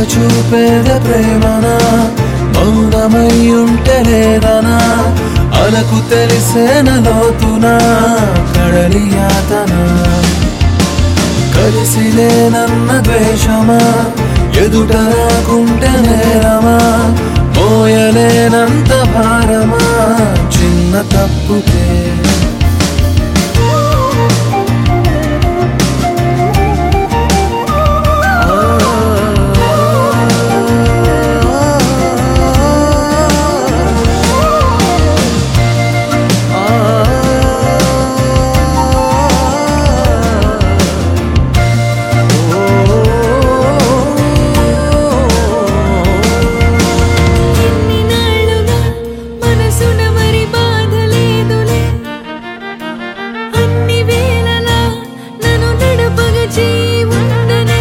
చూపేద ప్రేమనా మౌనమై ఉంటే లేదనా అలకు తెలిసేన లోతునా కడలి యాతన కలిసిలేనన్న ద్వేషమా ఎదుట రాకుంటే నేరమా మోయలేనంత భారమా చిన్న తప్పుకే ఎన్ని నాళ్ళుగా మనసున మరి బాధ లేదులే అన్ని వేళలా నన్ను నడపగ చేయి ఉండనే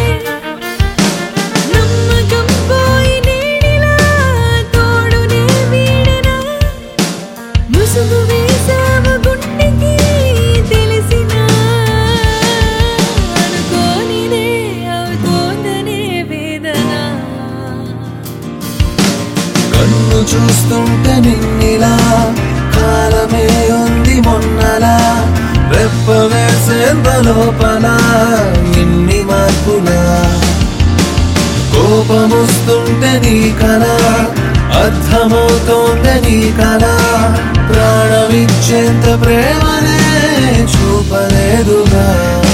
నమ్మకం పోయి నేడిలా తోడునే వీడనా ముసుగు వేసావు గుండెకి తెలిసినా అనుకోనిదే అవుతోందనే వేదన కన్ను చూస్తుంటే నిన్నిలా కాలమే ఉంది మొన్నలా రెప్ప వేసేంత లోపల ఇన్ని మార్పులా కోపమొస్తుంటే నీ కళ అర్థమవుతోంది నీ కళ ప్రాణమిచ్చేంత ప్రేమనే చూపలేదుగా